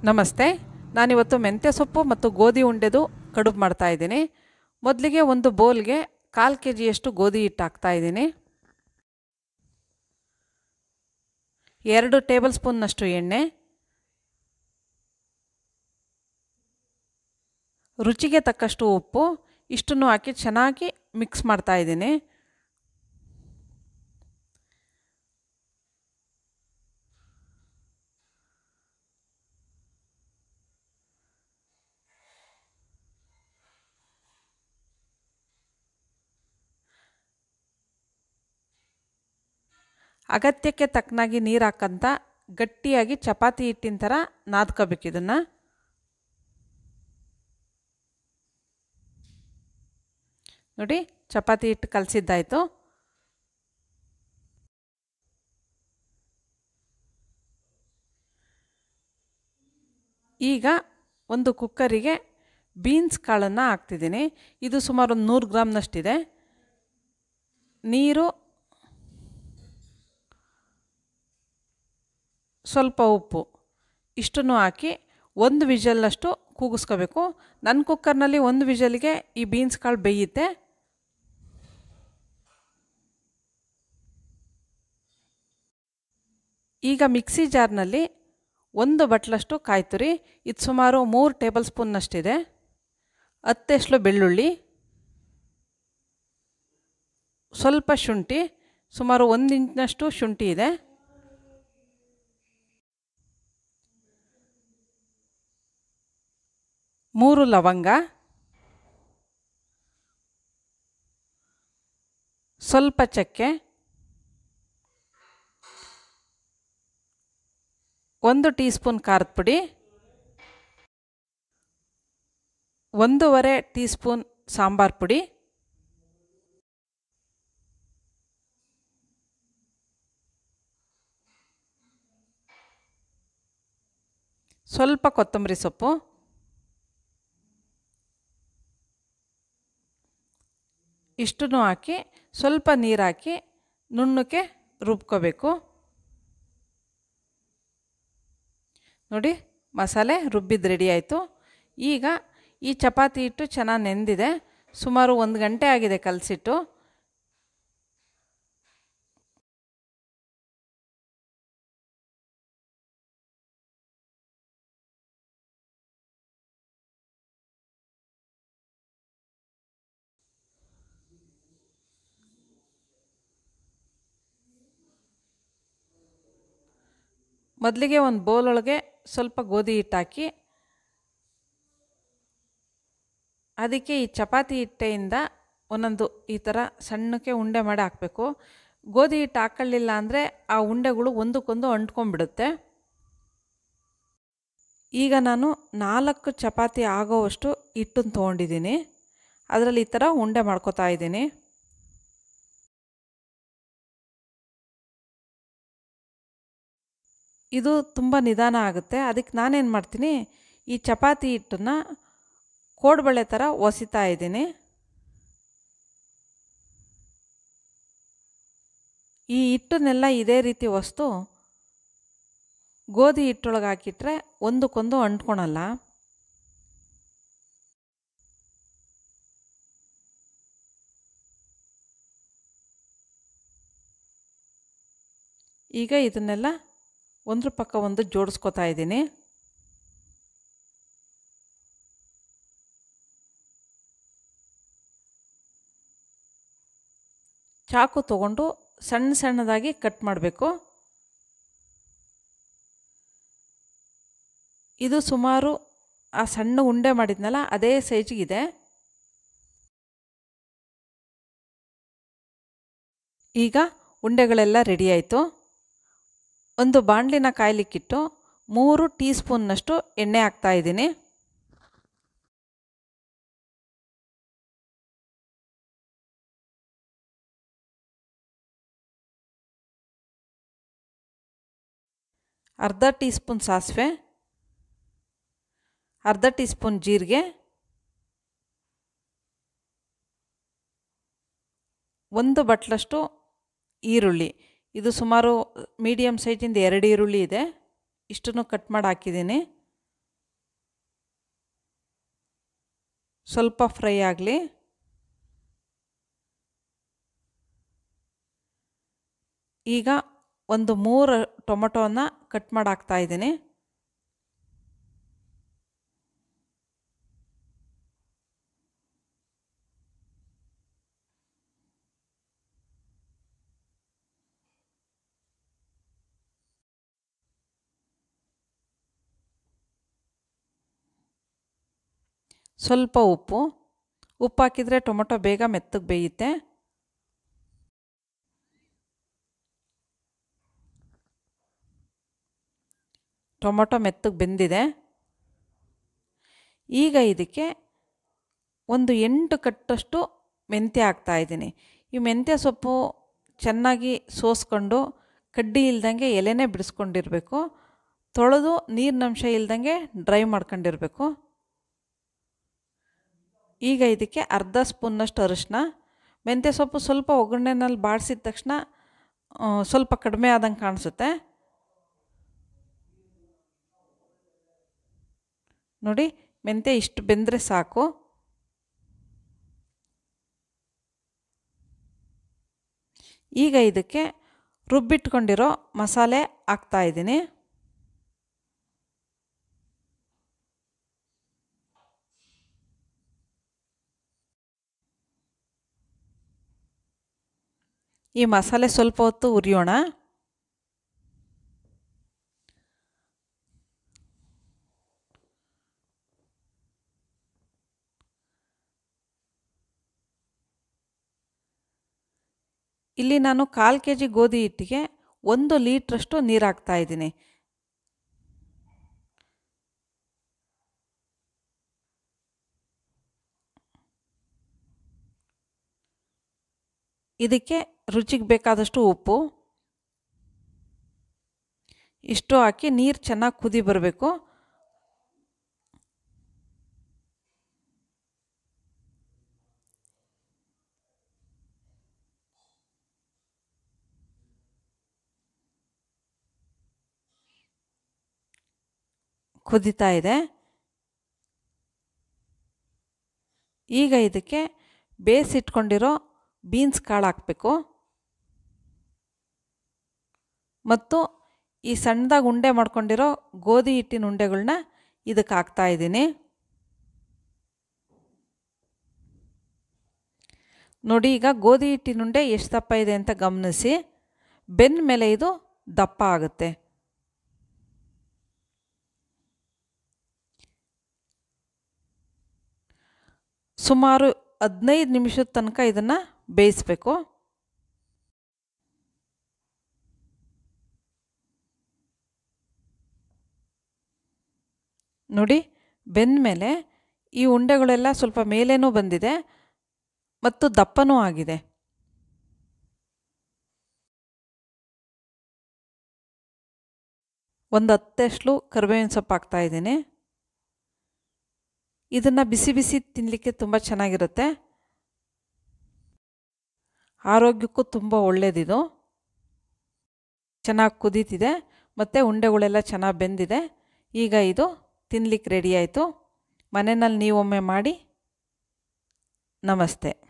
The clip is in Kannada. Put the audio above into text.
ನಮಸ್ತೆ ನಾನಿವತ್ತು ಮೆಂತ್ಯ ಸೊಪ್ಪು ಮತ್ತು ಗೋಧಿ ಉಂಡೆದು ಕಡುಬು ಮಾಡ್ತಾ ಇದ್ದೀನಿ ಮೊದಲಿಗೆ ಒಂದು ಬೌಲ್ಗೆ ಕಾಲು ಕೆ ಜಿಯಷ್ಟು ಗೋಧಿ ಹಿಟ್ಟು ಹಾಕ್ತಾ ಇದ್ದೀನಿ ಎರಡು ಟೇಬಲ್ ಸ್ಪೂನ್ನಷ್ಟು ಎಣ್ಣೆ ರುಚಿಗೆ ತಕ್ಕಷ್ಟು ಉಪ್ಪು ಇಷ್ಟನ್ನು ಹಾಕಿ ಚೆನ್ನಾಗಿ ಮಿಕ್ಸ್ ಮಾಡ್ತಾ ಇದ್ದೀನಿ ಅಗತ್ಯಕ್ಕೆ ತಕ್ಕನಾಗಿ ನೀರು ಹಾಕಂತ ಗಟ್ಟಿಯಾಗಿ ಚಪಾತಿ ಹಿಟ್ಟಿನ ಥರ ನಾದ್ಕೋಬೇಕು ಇದನ್ನು ನೋಡಿ ಚಪಾತಿ ಹಿಟ್ಟು ಕಲಸಿದ್ದಾಯಿತು ಈಗ ಒಂದು ಕುಕ್ಕರಿಗೆ ಬೀನ್ಸ್ ಕಾಳನ್ನು ಹಾಕ್ತಿದ್ದೀನಿ ಇದು ಸುಮಾರು ಒಂದು ನೂರು ಗ್ರಾಮ್ನಷ್ಟಿದೆ ನೀರು ಸ್ವಲ್ಪ ಉಪ್ಪು ಇಷ್ಟನ್ನು ಹಾಕಿ ಒಂದು ವಿಜಲ್ನಷ್ಟು ಕೂಗಿಸ್ಕೋಬೇಕು ನನ್ನ ಕುಕ್ಕರ್ನಲ್ಲಿ ಒಂದು ವಿಜಲ್ಗೆ ಈ ಬೀನ್ಸ್ ಕಾಳು ಬೇಯುತ್ತೆ ಈಗ ಮಿಕ್ಸಿ ಜಾರ್ನಲ್ಲಿ ಒಂದು ಬಟ್ಲಷ್ಟು ಕಾಯಿ ತುರಿ ಇದು ಸುಮಾರು ಮೂರು ಟೇಬಲ್ ಸ್ಪೂನ್ನಷ್ಟಿದೆ ಹತ್ತೆಸ್ಲು ಬೆಳ್ಳುಳ್ಳಿ ಸ್ವಲ್ಪ ಶುಂಠಿ ಸುಮಾರು ಒಂದು ಇಂಚಿನಷ್ಟು ಶುಂಠಿ ಇದೆ ಮೂರು ಲವಂಗ ಸ್ವಲ್ಪ ಚಕ್ಕೆ ಒಂದು ಟೀ ಸ್ಪೂನ್ ಖಾರದ ಪುಡಿ ಒಂದೂವರೆ ಟೀ ಸ್ಪೂನ್ ಸಾಂಬಾರು ಪುಡಿ ಸ್ವಲ್ಪ ಕೊತ್ತಂಬರಿ ಸೊಪ್ಪು ಇಷ್ಟನ್ನು ಹಾಕಿ ಸ್ವಲ್ಪ ನೀರು ಹಾಕಿ ನುಣ್ಣಕ್ಕೆ ರುಬ್ಕೋಬೇಕು ನೋಡಿ ಮಸಾಲೆ ರುಬ್ಬಿದ್ದು ರೆಡಿ ಆಯಿತು ಈಗ ಈ ಚಪಾತಿ ಹಿಟ್ಟು ಚೆನ್ನಾಗಿ ನೆಂದಿದೆ ಸುಮಾರು ಒಂದು ಗಂಟೆ ಆಗಿದೆ ಕಲಸಿಟ್ಟು ಮೊದಲಿಗೆ ಒಂದು ಬೌಲ್ ಒಳಗೆ ಸ್ವಲ್ಪ ಗೋಧಿ ಹಿಟ್ಟು ಹಾಕಿ ಅದಕ್ಕೆ ಈ ಚಪಾತಿ ಹಿಟ್ಟೆಯಿಂದ ಒಂದೊಂದು ಈ ಥರ ಸಣ್ಣಕ್ಕೆ ಉಂಡೆ ಮಾಡಿ ಹಾಕಬೇಕು ಗೋಧಿ ಹಿಟ್ಟು ಹಾಕೊಳ್ಳಿಲ್ಲ ಅಂದರೆ ಆ ಉಂಡೆಗಳು ಒಂದಕ್ಕೊಂದು ಅಂಟ್ಕೊಂಡ್ಬಿಡುತ್ತೆ ಈಗ ನಾನು ನಾಲ್ಕು ಚಪಾತಿ ಆಗೋವಷ್ಟು ಹಿಟ್ಟನ್ನು ತೊಗೊಂಡಿದ್ದೀನಿ ಅದರಲ್ಲಿ ಈ ಥರ ಉಂಡೆ ಮಾಡ್ಕೋತಾ ಇದ್ದೀನಿ ಇದು ತುಂಬ ನಿಧಾನ ಆಗುತ್ತೆ ಅದಕ್ಕೆ ನಾನೇನು ಮಾಡ್ತೀನಿ ಈ ಚಪಾತಿ ಹಿಟ್ಟನ್ನು ಕೋಡ್ಬಳೆ ಥರ ಒಸಿತಾ ಇದ್ದೀನಿ ಈ ಹಿಟ್ಟನ್ನೆಲ್ಲ ಇದೇ ರೀತಿ ಒಸ್ತು ಗೋಧಿ ಹಿಟ್ಟೊಳಗೆ ಹಾಕಿಟ್ರೆ ಒಂದಕ್ಕೊಂದು ಅಂಟ್ಕೊಳಲ್ಲ ಈಗ ಇದನ್ನೆಲ್ಲ ಒಂದ್ರ ಪಕ್ಕ ಒಂದು ಜೋಡಿಸ್ಕೊತಾ ಇದ್ದೀನಿ ಚಾಕು ತಗೊಂಡು ಸಣ್ಣ ಸಣ್ಣದಾಗಿ ಕಟ್ ಮಾಡಬೇಕು ಇದು ಸುಮಾರು ಆ ಸಣ್ಣ ಉಂಡೆ ಮಾಡಿದ್ನಲ್ಲ ಅದೇ ಸೈಜಿಗಿದೆ ಈಗ ಉಂಡೆಗಳೆಲ್ಲ ರೆಡಿ ಆಯಿತು ಒಂದು ಬಾಣಲಿನ ಕಾಯ್ಲಿಕ್ಕಿಟ್ಟು ಮೂರು ಟೀ ಸ್ಪೂನ್ನಷ್ಟು ಎಣ್ಣೆ ಹಾಕ್ತಾ ಇದ್ದೀನಿ ಅರ್ಧ ಟೀ ಸ್ಪೂನ್ ಸಾಸಿವೆ ಅರ್ಧ ಟೀ ಸ್ಪೂನ್ ಜೀರಿಗೆ ಒಂದು ಬಟ್ಲಷ್ಟು ಈರುಳ್ಳಿ ಇದು ಸುಮಾರು ಮೀಡಿಯಮ್ ಸೈಜಿಂದ ಎರಡು ಈರುಳ್ಳಿ ಇದೆ ಇಷ್ಟನ್ನು ಕಟ್ ಮಾಡಿ ಹಾಕಿದ್ದೀನಿ ಸ್ವಲ್ಪ ಫ್ರೈ ಆಗಲಿ ಈಗ ಒಂದು ಮೂರು ಟೊಮೊಟೊನ ಕಟ್ ಮಾಡಿ ಹಾಕ್ತಾ ಇದ್ದೀನಿ ಸ್ವಲ್ಪ ಉಪ್ಪು ಉಪ್ಪು ಹಾಕಿದರೆ ಟೊಮೊಟೊ ಬೇಗ ಮೆತ್ತಗೆ ಬೇಯುತ್ತೆ ಟೊಮೊಟೊ ಮೆತ್ತಗೆ ಬೆಂದಿದೆ ಈಗ ಇದಕ್ಕೆ ಒಂದು ಎಂಟು ಕಟ್ಟಷ್ಟು ಮೆಂತ್ಯ ಹಾಕ್ತಾಯಿದ್ದೀನಿ ಈ ಮೆಂತ್ಯ ಸೊಪ್ಪು ಚೆನ್ನಾಗಿ ಸೋಸ್ಕೊಂಡು ಕಡ್ಡಿ ಇಲ್ದಂಗೆ ಎಲೆನೇ ಬಿಡಿಸ್ಕೊಂಡಿರಬೇಕು ತೊಳೆದು ನೀರಿನಂಶ ಇಲ್ದಂಗೆ ಡ್ರೈ ಮಾಡ್ಕೊಂಡಿರಬೇಕು ಈಗ ಇದಕ್ಕೆ ಅರ್ಧ ಸ್ಪೂನ್ನಷ್ಟು ಅರಿಶಿನ ಮೆಂತ್ಯ ಸೊಪ್ಪು ಸ್ವಲ್ಪ ಒಗ್ಗರಣೆನಲ್ಲಿ ಬಾಡಿಸಿದ ತಕ್ಷಣ ಸ್ವಲ್ಪ ಕಡಿಮೆ ಆದಂಗೆ ಕಾಣಿಸುತ್ತೆ ನೋಡಿ ಮೆಂತ್ಯ ಇಷ್ಟು ಬೆಂದರೆ ಸಾಕು ಈಗ ಇದಕ್ಕೆ ರುಬ್ಬಿಟ್ಕೊಂಡಿರೋ ಮಸಾಲೆ ಹಾಕ್ತಾಯಿದ್ದೀನಿ ಈ ಮಸಾಲೆ ಸ್ವಲ್ಪ ಹೊತ್ತು ಉರಿಯೋಣ ಇಲ್ಲಿ ನಾನು ಕಾಲು ಕೆ ಜಿ ಗೋಧಿ ಹಿಟ್ಟಿಗೆ ಒಂದು ಲೀಟ್ರಷ್ಟು ನೀರು ಹಾಕ್ತಾ ಇದ್ದೀನಿ ಇದಕ್ಕೆ ರುಚಿಗೆ ಬೇಕಾದಷ್ಟು ಉಪ್ಪು ಇಷ್ಟು ಹಾಕಿ ನೀರು ಚೆನ್ನಾಗಿ ಕುದಿ ಬರಬೇಕು ಕುದೀತಾ ಇದೆ ಈಗ ಇದಕ್ಕೆ ಬೇಯಿಸಿಟ್ಕೊಂಡಿರೋ ಬೀನ್ಸ್ ಕಾಳು ಹಾಕಬೇಕು ಮತ್ತು ಈ ಸಣ್ಣದಾಗಿ ಉಂಡೆ ಮಾಡ್ಕೊಂಡಿರೋ ಗೋಧಿ ಹಿಟ್ಟಿನ ಉಂಡೆಗಳನ್ನ ಇದಕ್ಕೆ ಹಾಕ್ತಾ ಇದ್ದೀನಿ ನೋಡಿ ಈಗ ಗೋಧಿ ಹಿಟ್ಟಿನ ಉಂಡೆ ಎಷ್ಟು ದಪ್ಪ ಇದೆ ಅಂತ ಗಮನಿಸಿ ಬೆನ್ನ ಮೇಲೆ ಇದು ದಪ್ಪ ಆಗುತ್ತೆ ಸುಮಾರು ಹದಿನೈದು ನಿಮಿಷದ ತನಕ ಇದನ್ನು ಬೇಯಿಸಬೇಕು ನೋಡಿ ಬೆಂದ ಮೇಲೆ ಈ ಉಂಡೆಗಳೆಲ್ಲ ಸ್ವಲ್ಪ ಮೇಲೇನೂ ಬಂದಿದೆ ಮತ್ತು ದಪ್ಪನೂ ಆಗಿದೆ ಒಂದು ಹತ್ತೆಷ್ಟು ಕರಿಬೇವಿನ ಸೊಪ್ಪು ಹಾಕ್ತಾಯಿದ್ದೀನಿ ಇದನ್ನು ಬಿಸಿ ಬಿಸಿ ತಿನ್ನಲಿಕ್ಕೆ ತುಂಬ ಚೆನ್ನಾಗಿರುತ್ತೆ ಆರೋಗ್ಯಕ್ಕೂ ತುಂಬ ಒಳ್ಳೆಯದಿದು ಚೆನ್ನಾಗಿ ಕುದೀತಿದೆ ಮತ್ತು ಉಂಡೆಗಳೆಲ್ಲ ಚೆನ್ನಾಗಿ ಬೆಂದಿದೆ ಈಗ ಇದು ತಿನ್ಲಿಕ್ಕೆ ರೆಡಿ ಆಯಿತು ಮನೆಯಲ್ಲಿ ನೀವೊಮ್ಮೆ ಮಾಡಿ ನಮಸ್ತೆ